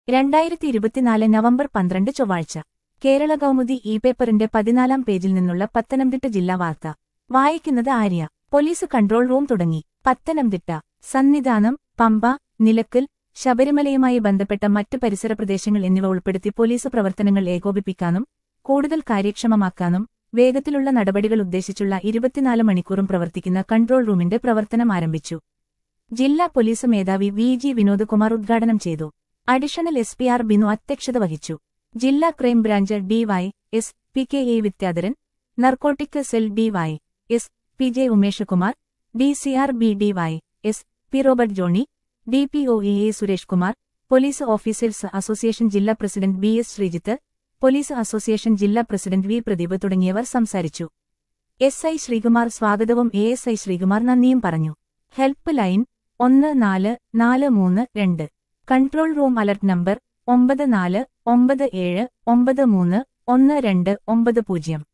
രണ്ടായിരത്തി ഇരുപത്തിനാല് നവംബർ പന്ത്രണ്ട് ചൊവ്വാഴ്ച കേരള കൗമുദി ഇ പേപ്പറിന്റെ പതിനാലാം പേജിൽ നിന്നുള്ള പത്തനംതിട്ട ജില്ലാ വാർത്ത വായിക്കുന്നത് ആര്യ പോലീസ് കൺട്രോൾ റൂം തുടങ്ങി പത്തനംതിട്ട സന്നിധാനം പമ്പ നിലക്കൽ ശബരിമലയുമായി ബന്ധപ്പെട്ട മറ്റു പരിസര പ്രദേശങ്ങൾ എന്നിവ ഉൾപ്പെടുത്തി പോലീസ് പ്രവർത്തനങ്ങൾ ഏകോപിപ്പിക്കാനും കൂടുതൽ കാര്യക്ഷമമാക്കാനും വേഗത്തിലുള്ള നടപടികൾ ഉദ്ദേശിച്ചുള്ള ഇരുപത്തിനാല് മണിക്കൂറും പ്രവർത്തിക്കുന്ന കൺട്രോൾ റൂമിന്റെ പ്രവർത്തനം ആരംഭിച്ചു ജില്ലാ പോലീസ് മേധാവി വി ജി വിനോദ് കുമാർ ഉദ്ഘാടനം ചെയ്തു additional S P R Binu അധ്യക്ഷത വഹിച്ചു ജില്ലാ crime branch DY S P K A Vidyadharan narcotic cell DY S P J Umeshakumar D C R B DY S P Robert Johnny D P O E A Suresh Kumar police officers association ജില്ലാ president B S Sreejith police association ജില്ലാ president V Pradeep തുടങ്ങിയവർ സംസാരിച്ചു S I Sreekumar സ്വാഗതവും A S I Sreekumar നന്ദിയും പറഞ്ഞു help line ഒന്ന് നാല് നാല് മൂന്ന് രണ്ട് കൺട്രോൾ റൂം അലർട്ട് നമ്പർ ഒമ്പത് നാല് ഒമ്പത് ഏഴ് ഒമ്പത് മൂന്ന് ഒന്ന് രണ്ട് ഒമ്പത് പൂജ്യം